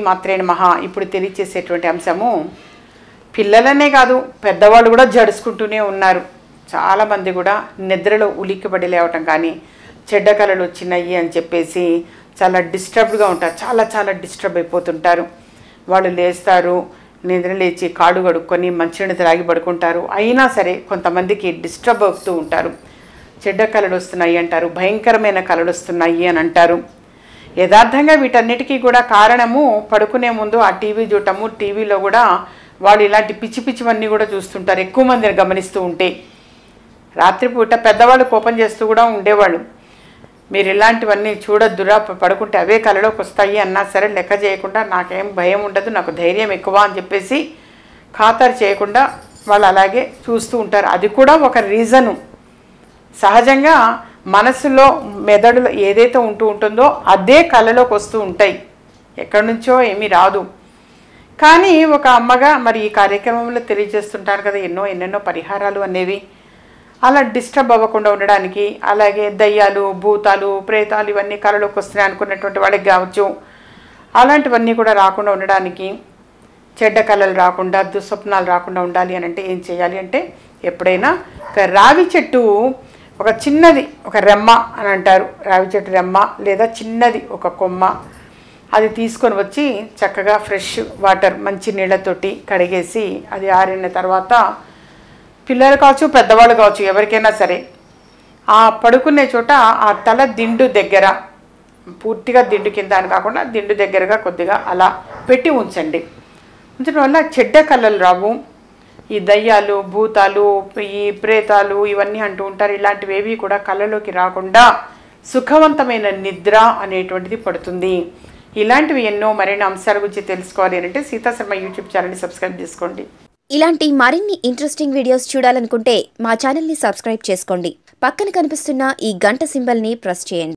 శ్రీమాత్రేణ మహా ఇప్పుడు తెలియచేసేటువంటి అంశము పిల్లలనే కాదు పెద్దవాళ్ళు కూడా జడుచుకుంటూనే ఉన్నారు చాలామంది కూడా నిద్రలో ఉలిక్కిపడి లేవటం కానీ చెడ్డ కళలు వచ్చినాయి అని చెప్పేసి చాలా డిస్టర్బ్డ్గా ఉంటారు చాలా చాలా డిస్టర్బ్ అయిపోతుంటారు వాళ్ళు లేస్తారు నిద్ర లేచి కాడు కడుక్కొని మంచినీళ్ళు త్రాగి పడుకుంటారు అయినా సరే కొంతమందికి డిస్టర్బ్ అవుతూ ఉంటారు చెడ్డ కళలు వస్తున్నాయి అంటారు భయంకరమైన కళలు వస్తున్నాయి అని అంటారు యథార్థంగా వీటన్నిటికీ కూడా కారణము పడుకునే ముందు ఆ టీవీ చూడటము టీవీలో కూడా వాళ్ళు ఇలాంటి పిచ్చి పిచ్చివన్నీ కూడా చూస్తుంటారు ఎక్కువ మందిని గమనిస్తూ ఉంటే రాత్రిపూట పెద్దవాళ్ళు కోపం చేస్తూ కూడా ఉండేవాళ్ళు మీరు ఇలాంటివన్నీ చూడొద్దురా ప- పడుకుంటే అవే కళలోకి వస్తాయి అన్నా సరే లెక్క చేయకుండా నాకేం భయం ఉండదు నాకు ధైర్యం ఎక్కువ అని చెప్పేసి ఖాతరు చేయకుండా వాళ్ళు అలాగే చూస్తూ ఉంటారు అది కూడా ఒక రీజను సహజంగా మనసులో మెదడులో ఏదైతే ఉంటూ ఉంటుందో అదే కళలోకి వస్తూ ఉంటాయి ఎక్కడి నుంచో ఏమీ రాదు కానీ ఒక అమ్మగా మరి ఈ కార్యక్రమంలో తెలియజేస్తుంటారు కదా ఎన్నో ఎన్నెన్నో పరిహారాలు అనేవి అలా డిస్టర్బ్ అవ్వకుండా ఉండడానికి అలాగే దయ్యాలు భూతాలు ప్రేతాలు ఇవన్నీ కళలోకి వస్తున్నాయి అనుకున్నటువంటి వాళ్ళకి కావచ్చు అలాంటివన్నీ కూడా రాకుండా ఉండడానికి చెడ్డ కళలు రాకుండా దుస్వప్నాలు రాకుండా ఉండాలి అని అంటే ఏం చేయాలి అంటే ఎప్పుడైనా ఒక రావి చెట్టు ఒక చిన్నది ఒక రెమ్మ అని అంటారు రావి చెట్టు రెమ్మ లేదా చిన్నది ఒక కొమ్మ అది తీసుకొని వచ్చి చక్కగా ఫ్రెష్ వాటర్ మంచి నీళ్ళతోటి కడిగేసి అది ఆరిన తర్వాత పిల్లలు కావచ్చు పెద్దవాళ్ళు కావచ్చు ఎవరికైనా సరే ఆ పడుకునే చోట ఆ తల దిండు దగ్గర పూర్తిగా దిండు కింద అని కాకుండా దిండు దగ్గరగా కొద్దిగా అలా పెట్టి ఉంచండి ఉంచడం వల్ల చెడ్డ కళలు రావు ఈ దయ్యాలు భూతాలు ఈ ప్రేతాలు ఇవన్నీ అంటూ ఉంటారు ఇలాంటివి ఏవి కూడా కళ్ళలోకి రాకుండా సుఖవంతమైన నిద్ర అనేటువంటిది పడుతుంది ఇలాంటివి ఎన్నో మరిన్ని అంశాల గురించి తెలుసుకోవాలి అంటే సీతా శర్మ యూట్యూబ్ ఛానల్ని సబ్స్క్రైబ్ చేసుకోండి ఇలాంటి మరిన్ని ఇంట్రెస్టింగ్ వీడియోస్ చూడాలనుకుంటే మా ఛానల్ని సబ్స్క్రైబ్ చేసుకోండి పక్కన కనిపిస్తున్న ఈ గంట సింబల్ని ప్రెస్ చేయండి